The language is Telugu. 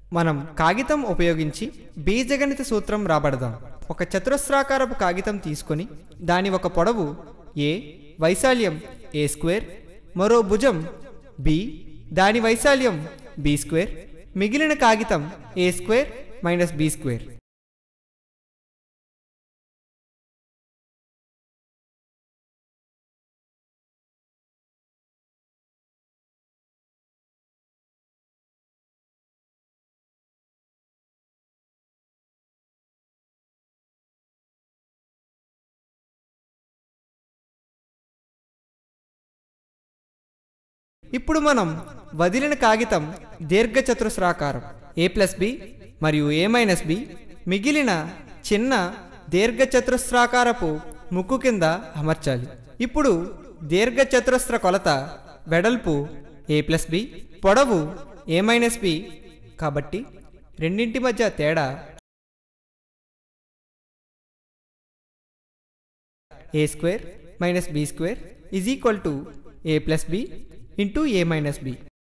మనం కాగితం ఉపయోగించి బీజగణిత సూత్రం రాబడదాం ఒక చతురస్రాకారపు కాగితం తీసుకొని దాని ఒక పొడవు ఏ వైశాల్యం ఏ స్క్వేర్ మరో భుజం బి దాని వైశాల్యం బి స్క్వేర్ మిగిలిన కాగితం A square minus B square ఇప్పుడు మనం వదిలిన కాగితం దీర్ఘచతురస్రాకారం ఏ ప్లస్ బి మరియు ఏ మైనస్ బి మిగిలిన చిన్న దీర్ఘచతురస్రాకారపు ముక్కు కింద అమర్చాలి ఇప్పుడు దీర్ఘచతురస్ర కొలత వెడల్పు ఏ ప్లస్ బి పొడవు ఏ మైనస్ బి కాబట్టి రెండింటి మధ్య తేడా A square minus B square is equal to A plus B into A minus B